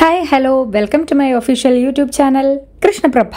Hi hello welcome to my official YouTube channel Krishnaprabha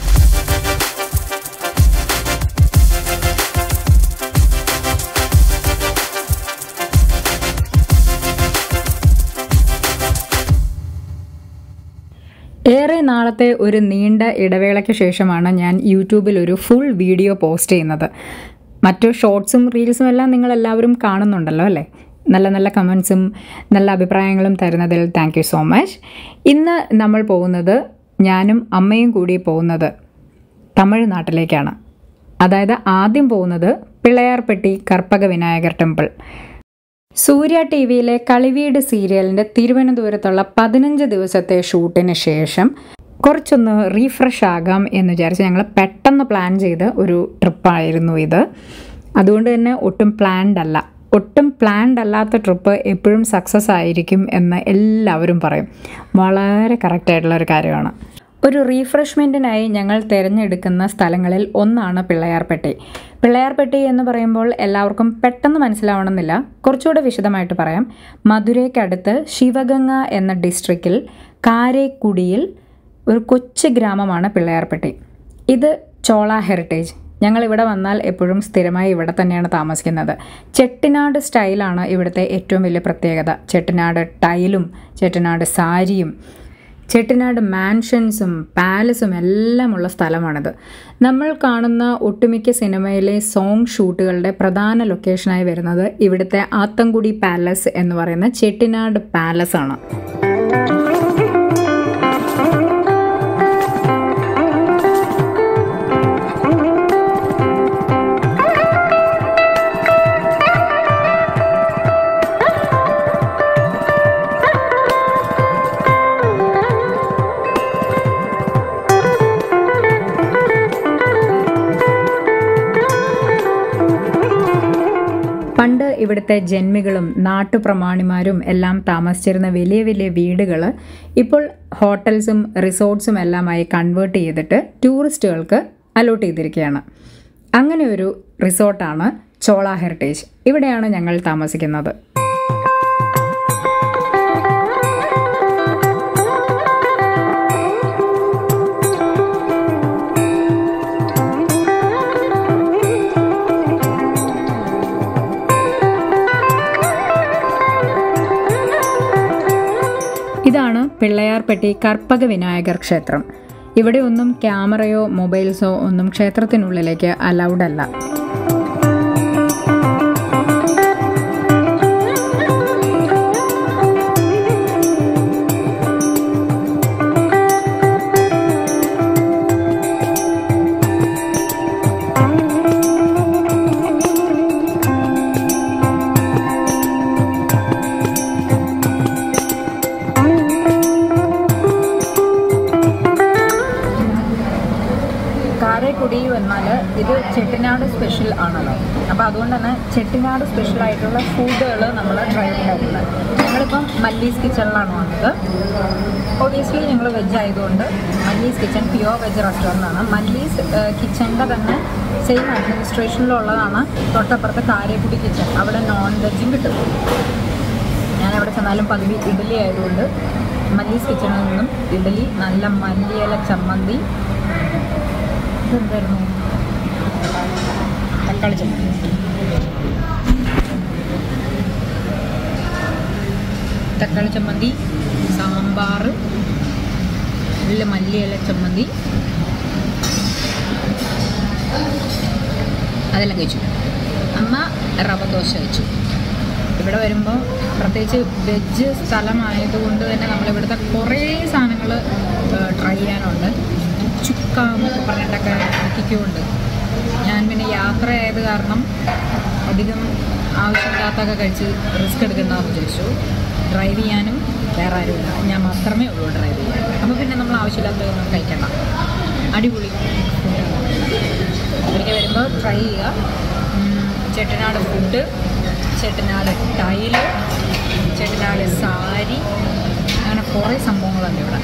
ഏറെ നാളത്തെ ഒരു നീണ്ട ഇടവേളയ്ക്ക് ശേഷമാണ് ഞാൻ യൂട്യൂബിൽ ഒരു ഫുൾ വീഡിയോ പോസ്റ്റ് ചെയ്യുന്നത് മറ്റു ഷോർട്സും റീൽസും എല്ലാം നിങ്ങൾ എല്ലാവരും കാണുന്നുണ്ടല്ലോ അല്ലേ നല്ല നല്ല കമൻസും നല്ല അഭിപ്രായങ്ങളും തരുന്നതിൽ താങ്ക് യു സോ മച്ച് ഇന്ന് നമ്മൾ പോകുന്നത് ഞാനും അമ്മയും കൂടി പോകുന്നത് തമിഴ്നാട്ടിലേക്കാണ് അതായത് ആദ്യം പോകുന്നത് പിള്ളയാർപ്പെട്ടി കർപ്പക വിനായകർ ടെമ്പിൾ സൂര്യ ടി വിയിലെ കളിവീട് സീരിയലിൻ്റെ തിരുവനന്തപുരത്തുള്ള പതിനഞ്ച് ദിവസത്തെ ഷൂട്ടിന് ശേഷം കുറച്ചൊന്ന് റീഫ്രഷ് ആകാം എന്ന് വിചാരിച്ച് ഞങ്ങൾ പെട്ടെന്ന് പ്ലാൻ ചെയ്ത ഒരു ട്രിപ്പായിരുന്നു ഇത് അതുകൊണ്ട് തന്നെ ഒട്ടും പ്ലാൻഡ് അല്ല ഒട്ടും പ്ലാൻഡ് അല്ലാത്ത ട്രിപ്പ് എപ്പോഴും സക്സസ് ആയിരിക്കും എന്ന് എല്ലാവരും പറയും വളരെ കറക്റ്റായിട്ടുള്ള ഒരു കാര്യമാണ് ഒരു റീഫ്രഷ്മെൻറ്റിനായി ഞങ്ങൾ തിരഞ്ഞെടുക്കുന്ന സ്ഥലങ്ങളിൽ ഒന്നാണ് പിള്ളയാർപ്പെട്ടി പിള്ളയാർപ്പെട്ടി എന്ന് പറയുമ്പോൾ എല്ലാവർക്കും പെട്ടെന്ന് മനസ്സിലാവണമെന്നില്ല കുറച്ചുകൂടെ വിശദമായിട്ട് പറയാം മധുരയ്ക്കടുത്ത് ശിവഗംഗ എന്ന ഡിസ്ട്രിക്റ്റിൽ കാരേക്കുടിയിൽ ഒരു കൊച്ചു ഗ്രാമമാണ് പിള്ളയാർപ്പെട്ടി ഇത് ചോള ഹെറിറ്റേജ് ഞങ്ങൾ ഇവിടെ വന്നാൽ എപ്പോഴും സ്ഥിരമായി ഇവിടെ തന്നെയാണ് താമസിക്കുന്നത് ചെട്ടിനാട് സ്റ്റൈലാണ് ഇവിടുത്തെ ഏറ്റവും വലിയ പ്രത്യേകത ചെട്ടിനാട് ടൈലും ചെട്ടിനാട് സാരിയും ചെട്ടിനാട് മാൻഷൻസും പാലസും എല്ലാമുള്ള സ്ഥലമാണിത് നമ്മൾ കാണുന്ന ഒട്ടുമിക്ക സിനിമയിലെ സോങ് ഷൂട്ടുകളുടെ പ്രധാന ലൊക്കേഷനായി വരുന്നത് ഇവിടുത്തെ ആത്തൻകുടി പാലസ് എന്ന് പറയുന്ന ചെട്ടിനാട് പാലസ് ആണ് പണ്ട് ഇവിടുത്തെ ജന്മികളും നാട്ടുപ്രമാണിമാരും എല്ലാം താമസിച്ചിരുന്ന വലിയ വലിയ വീടുകൾ ഇപ്പോൾ ഹോട്ടൽസും റിസോർട്ട്സും എല്ലാമായി കൺവേർട്ട് ചെയ്തിട്ട് ടൂറിസ്റ്റുകൾക്ക് അലോട്ട് ചെയ്തിരിക്കുകയാണ് അങ്ങനെ ഒരു റിസോർട്ടാണ് ചോള ഹെറിറ്റേജ് ഇവിടെയാണ് ഞങ്ങൾ താമസിക്കുന്നത് ഇതാണ് പിള്ളയാർപ്പെട്ടി കർപ്പക വിനായകർ ക്ഷേത്രം ഇവിടെ ഒന്നും ക്യാമറയോ മൊബൈൽസോ ഒന്നും ക്ഷേത്രത്തിനുള്ളിലേക്ക് അലൗഡ് അല്ല കാരേക്കുടി വന്നാൽ ഇത് ചെട്ടിനാട് സ്പെഷ്യൽ ആണല്ലോ അപ്പോൾ അതുകൊണ്ട് തന്നെ ചെട്ടിനാട് സ്പെഷ്യൽ ആയിട്ടുള്ള ഫുഡുകൾ നമ്മൾ ട്രൈ ചെയ്യാറുണ്ട് ഞങ്ങളിപ്പം മല്ലീസ് കിച്ചണിലാണ് വന്നത് ഒബിയസ്ലി ഞങ്ങൾ വെജ് ആയതുകൊണ്ട് Mallis kitchen pure veg restaurant ആണ് മല്ലീസ് കിച്ചണിൻ്റെ തന്നെ സെയിം അഡ്മിനിസ്ട്രേഷനിലുള്ളതാണ് തൊട്ടപ്പുറത്ത് കാരേക്കുടി കിച്ചൺ അവിടെ നോൺ വെജും കിട്ടും ഞാൻ എവിടെ ചെന്നാലും പതിവ് ഇഡലി ആയതുകൊണ്ട് മല്ലീസ് കിച്ചണിൽ നിന്നും ഇഡലി നല്ല മല്ലിയില ചമ്മന്തി ഇതെന്തായിരുന്നു തക്കാളി ചമ്മന്തി തക്കാളി ചമ്മന്തി സാമ്പാർ നല്ല മല്ലിയില ചമ്മന്തി അതെല്ലാം കഴിച്ചു അമ്മ റവ ദോശ കഴിച്ചു ഇവിടെ വരുമ്പോൾ പ്രത്യേകിച്ച് വെജ് സ്ഥലമായതുകൊണ്ട് തന്നെ നമ്മളിവിടുത്തെ കുറേ സാധനങ്ങൾ ട്രൈ ചെയ്യാനുണ്ട് ചുക്ക എന്നൊക്കെ പറഞ്ഞിട്ടൊക്കെ എത്തിക്കുമുണ്ട് ഞാൻ പിന്നെ യാത്ര ആയത് കാരണം അധികം ആവശ്യമില്ലാത്തൊക്കെ കഴിച്ച് റിസ്ക് എടുക്കണ്ടെന്ന് വിചാരിച്ചു ഡ്രൈവ് ചെയ്യാനും വേറെ ആരുമില്ല ഞാൻ മാത്രമേ ഉള്ളൂ ഡ്രൈവ് ചെയ്യാൻ അപ്പോൾ പിന്നെ നമ്മൾ ആവശ്യമില്ലാത്തതൊന്നും കഴിക്കണ്ട അടിപൊളി ഒരിക്കൽ വരുമ്പോൾ ട്രൈ ചെയ്യുക ചെട്ടനാട് ഫുഡ് ചെട്ടനാട് ടൈല് ചെട്ടനാട് സാരി അങ്ങനെ കുറേ സംഭവങ്ങളുണ്ട് ഇവിടെ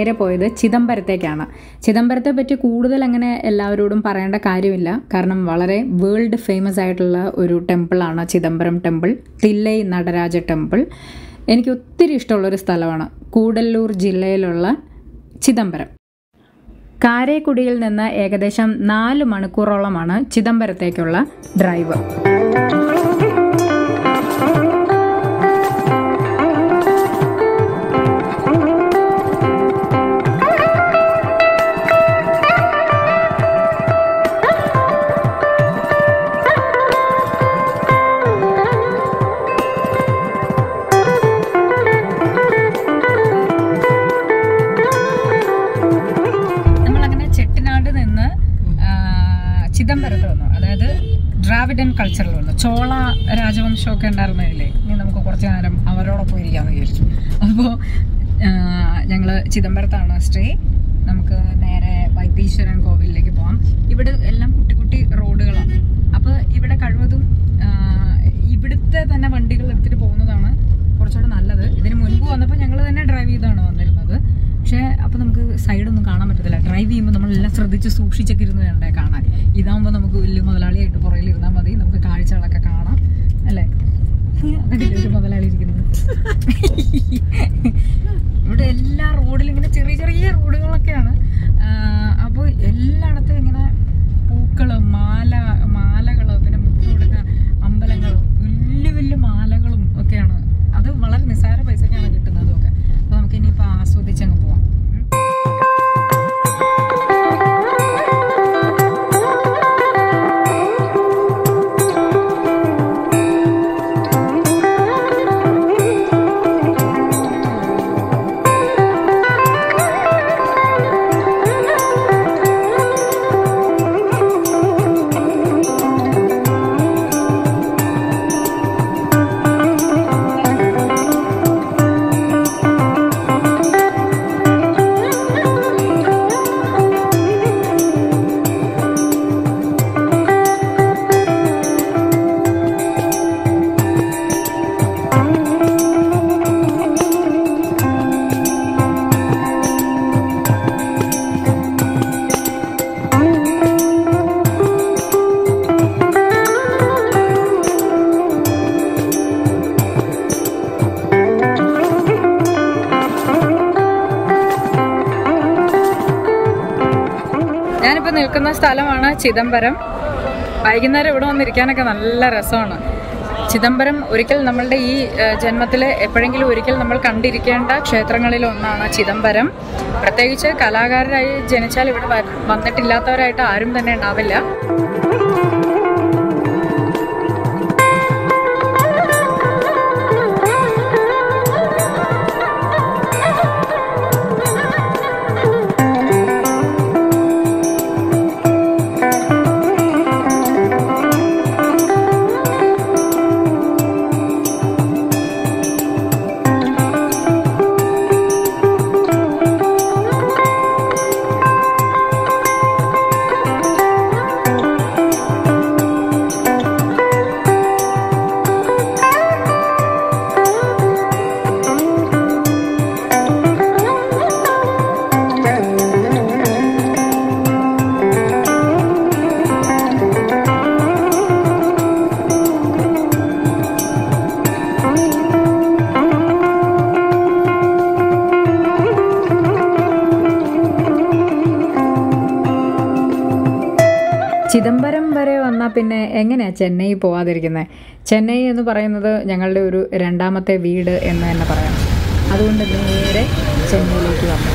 നേരെ പോയത് ചിദംബരത്തേക്കാണ് ചിദംബരത്തെ പറ്റി കൂടുതൽ അങ്ങനെ എല്ലാവരോടും പറയേണ്ട കാര്യമില്ല കാരണം വളരെ വേൾഡ് ഫേമസ് ആയിട്ടുള്ള ഒരു ടെമ്പിളാണ് ചിദംബരം ടെമ്പിൾ തില്ലൈ നടരാജ ടെമ്പിൾ എനിക്ക് ഒത്തിരി ഇഷ്ടമുള്ളൊരു സ്ഥലമാണ് കൂടല്ലൂർ ജില്ലയിലുള്ള ചിദംബരം കാരേക്കുടിയിൽ നിന്ന് ഏകദേശം നാല് മണിക്കൂറോളമാണ് ചിദംബരത്തേക്കുള്ള ഡ്രൈവ് നമ്മളങ്ങനെ ചെട്ടിനാട് നിന്ന് ആ, ചിദംബരത്ത് വന്നു അതായത് ഡ്രാവിഡൻ കൾച്ചറിൽ വന്നു ചോള രാജവംശമൊക്കെ ഉണ്ടായിരുന്നതില്ലേ ഇനി നമുക്ക് കുറച്ച് നേരം അവരോടൊപ്പം ഇരിക്കാമെന്ന് വിചാരിച്ചു അപ്പോൾ ഞങ്ങൾ ചിദംബരത്താണ് സ്റ്റേ നമുക്ക് നേരെ വൈത്തീശ്വരൻ കോവിലിലേക്ക് പോവാം ഇവിടെ എല്ലാം കുട്ടി കുട്ടി റോഡുകളാണ് അപ്പോൾ ഇവിടെ കഴിവതും ആ, ഇവിടുത്തെ തന്നെ വണ്ടികൾ എടുത്തിട്ട് പോകുന്നതാണ് കുറച്ചുകൂടെ നല്ലത് ഇതിന് മുൻപ് വന്നപ്പോൾ ഞങ്ങൾ തന്നെ ഡ്രൈവ് ചെയ്താണ് വന്നിരുന്നത് പക്ഷേ അപ്പോൾ നമുക്ക് സൈഡൊന്നും കാണാൻ പറ്റത്തില്ല ഡ്രൈവ് ചെയ്യുമ്പോൾ നമ്മളെല്ലാം ശ്രദ്ധിച്ച് സൂക്ഷിച്ചൊക്കെ ഇരുന്ന് വേണ്ടേ കാണാൻ ഇതാകുമ്പോൾ നമുക്ക് വലിയ മുതലാളിയായിട്ട് പുറകിൽ ഇരുന്നാൽ മതി നമുക്ക് കാഴ്ചകളൊക്കെ കാണാം അല്ലേ കണ്ടില്ലേ ഒരു മുതലാളി ഇരിക്കുന്നത് ഇവിടെ എല്ലാ റോഡിലും ഇങ്ങനെ ചെറിയ ചെറിയ റോഡുകളൊക്കെയാണ് അപ്പോൾ എല്ലായിടത്തും ഇങ്ങനെ പൂക്കളും മാല മാലകൾ പിന്നെ മുത്തു കൊടുക്കുന്ന അമ്പലങ്ങളും വലിയ വലിയ മാലകളും ഒക്കെയാണ് അത് വളരെ നിസ്സാര പൈസക്കാണ് കിട്ടുന്നതും ഒക്കെ അപ്പോൾ നമുക്ക് ഇനിയിപ്പോൾ ആസ്വദിച്ചങ്ങ് പോവാം ഉം. ഞാനിപ്പോൾ നിൽക്കുന്ന സ്ഥലമാണ് ചിദംബരം വൈകുന്നേരം ഇവിടെ വന്നിരിക്കാനൊക്കെ നല്ല രസമാണ് ചിദംബരം ഒരിക്കൽ നമ്മളുടെ ഈ ജന്മത്തിൽ എപ്പോഴെങ്കിലും ഒരിക്കൽ നമ്മൾ കണ്ടിരിക്കേണ്ട ക്ഷേത്രങ്ങളിൽ ഒന്നാണ് ചിദംബരം പ്രത്യേകിച്ച് കലാകാരരായി ജനിച്ചാൽ ഇവിടെ വ- വന്നിട്ടില്ലാത്തവരായിട്ട് ആരും തന്നെ ഉണ്ടാവില്ല ചിദംബരം വരെ വന്നാൽ പിന്നെ എങ്ങനെയാ ചെന്നൈ പോവാതിരിക്കുന്നത് ചെന്നൈ എന്ന് പറയുന്നത് ഞങ്ങളുടെ ഒരു രണ്ടാമത്തെ വീട് എന്ന് തന്നെ പറയാം അതുകൊണ്ട് നേരെ ചെന്നൈയിലേക്ക് വന്നു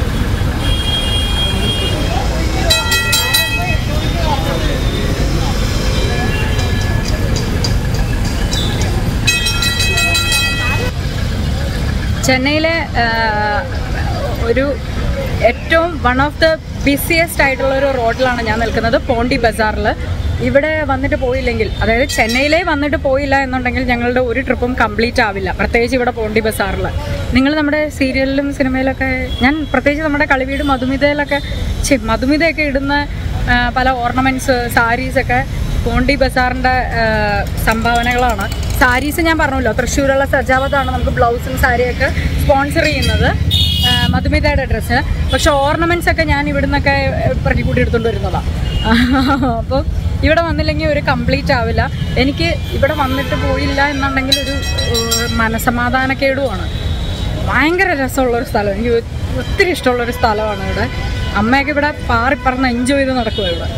ചെന്നൈയിലെ ആ, ഒരു ഏറ്റവും വൺ ഓഫ് ദ ബിസിയസ്റ്റ് ആയിട്ടുള്ള ഒരു റോഡിലാണ് ഞാൻ നിൽക്കുന്നത് പോണ്ടി ബസാറിൽ ഇവിടെ വന്നിട്ട് പോയില്ലെങ്കിൽ അതായത് ചെന്നൈയിലേ വന്നിട്ട് പോയില്ല എന്നുണ്ടെങ്കിൽ ഞങ്ങളുടെ ഒരു ട്രിപ്പും കംപ്ലീറ്റ് ആവില്ല പ്രത്യേകിച്ച് ഇവിടെ പോണ്ടി ബസാറിൽ നിങ്ങൾ നമ്മുടെ സീരിയലിലും സിനിമയിലൊക്കെ ഞാൻ പ്രത്യേകിച്ച് നമ്മുടെ കളിവീട് മധുമിതയിലൊക്കെ ഛെ, മധുമിതയൊക്കെ ഇടുന്ന ആ, പല ഓർണമെൻറ്റ്സ് സാരീസൊക്കെ പോണ്ടി ബസാറിൻ്റെ സംഭാവനകളാണ് സാരീസ് ഞാൻ പറഞ്ഞല്ലോ തൃശ്ശൂരുള്ള സജാവതാണ് നമുക്ക് ബ്ലൗസും സാരിയൊക്കെ സ്പോൺസർ ചെയ്യുന്നത് ആ, മധുമിതയുടെ ഡ്രസ്സ് പക്ഷെ ഓർണമെന്റ്സ് ഒക്കെ ഞാൻ ഇവിടുന്നൊക്കെ പറക്കി കൂട്ടി എടുത്തുകൊണ്ട് വരുന്നതാണ് അപ്പോൾ ഇവിടെ വന്നില്ലെങ്കിൽ ഒരു കംപ്ലീറ്റ് ആവില്ല എനിക്ക് ഇവിടെ വന്നിട്ട് പോയില്ല എന്നുണ്ടെങ്കിൽ ഒരു ഏഹ്, മനസമാധാനക്കേടുമാണ് ഭയങ്കര രസമുള്ളൊരു സ്ഥലം എനിക്ക് ഒത്തിരി ഇഷ്ടമുള്ളൊരു സ്ഥലമാണ് ഇവിടെ അമ്മയൊക്കെ ഇവിടെ പാറി പറന്ന് എൻജോയ് ചെയ്ത് നടക്കുക ഇവിടെ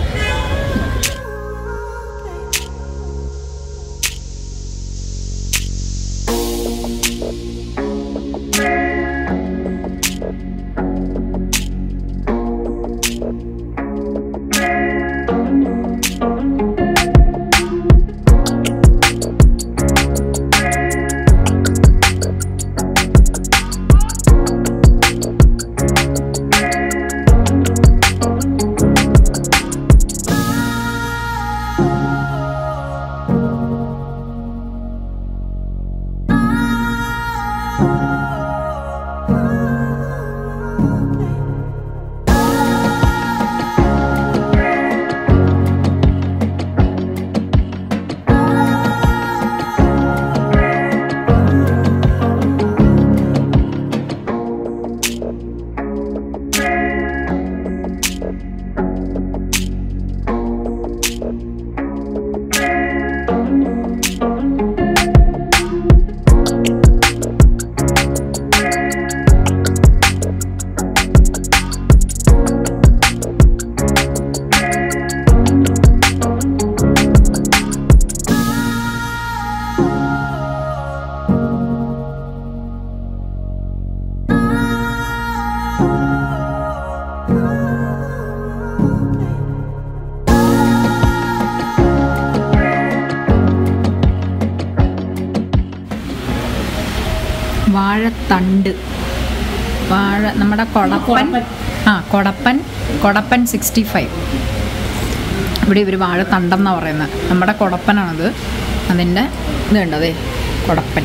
വാഴത്തണ്ട് വാഴ നമ്മുടെ കൊടപ്പൻ ആ കൊടപ്പൻ കൊടപ്പൻ സിക്സ്റ്റി ഫൈവ് ഇവിടെ ഇവർ വാഴത്തണ്ടെന്നാണ് പറയുന്നത് നമ്മുടെ കൊടപ്പനാണത് അതിൻ്റെ ഇത് കണ്ടോ അതെ കൊടപ്പൻ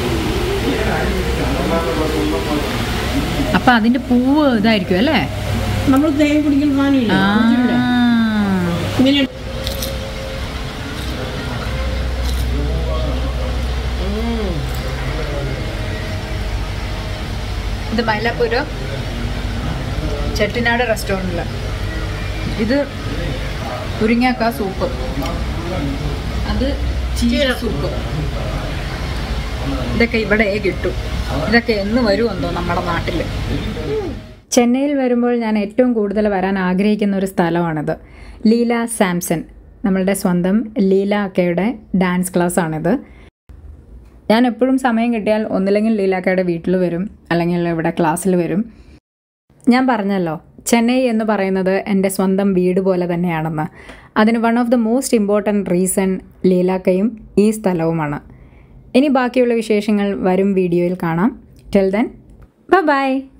അപ്പം അതിൻ്റെ പൂവ് ഇതായിരിക്കും അല്ലേ നമ്മൾ തേൻ കുടിക്കുന്ന സാധനമില്ല ആ ഇങ്ങനെ ഇത് മൈലാപ്പൂര് ചെട്ടിനാട് റെസ്റ്റോറൻറ്റിൽ ഇത് മുരിങ്ങാക്ക സൂപ്പ് അത് ചീര സൂപ്പ് ഇതൊക്കെ ഇവിടെ കിട്ടും ഇതൊക്കെ എന്ന് വരുമെന്തോ നമ്മുടെ നാട്ടിൽ ചെന്നൈയിൽ വരുമ്പോൾ ഞാൻ ഏറ്റവും കൂടുതൽ വരാൻ ആഗ്രഹിക്കുന്ന ഒരു സ്ഥലമാണിത് ലീല സാംസൺ നമ്മളുടെ സ്വന്തം ലീല അക്കയുടെ ഡാൻസ് ക്ലാസ് ആണിത് ഞാൻ എപ്പോഴും സമയം കിട്ടിയാൽ ഒന്നില്ലെങ്കിൽ ലീലാക്കയുടെ വീട്ടിൽ വരും അല്ലെങ്കിൽ ഇവിടെ ക്ലാസ്സിൽ വരും ഞാൻ പറഞ്ഞല്ലോ ചെന്നൈ എന്ന് പറയുന്നത് എൻ്റെ സ്വന്തം വീട് പോലെ തന്നെയാണെന്ന് അതിന് one of the most important reason ലീലാക്കയും ഈ സ്ഥലവുമാണ് ഇനി ബാക്കിയുള്ള വിശേഷങ്ങൾ വരും വീഡിയോയിൽ കാണാം ടെൽ ദെൻ ബൈ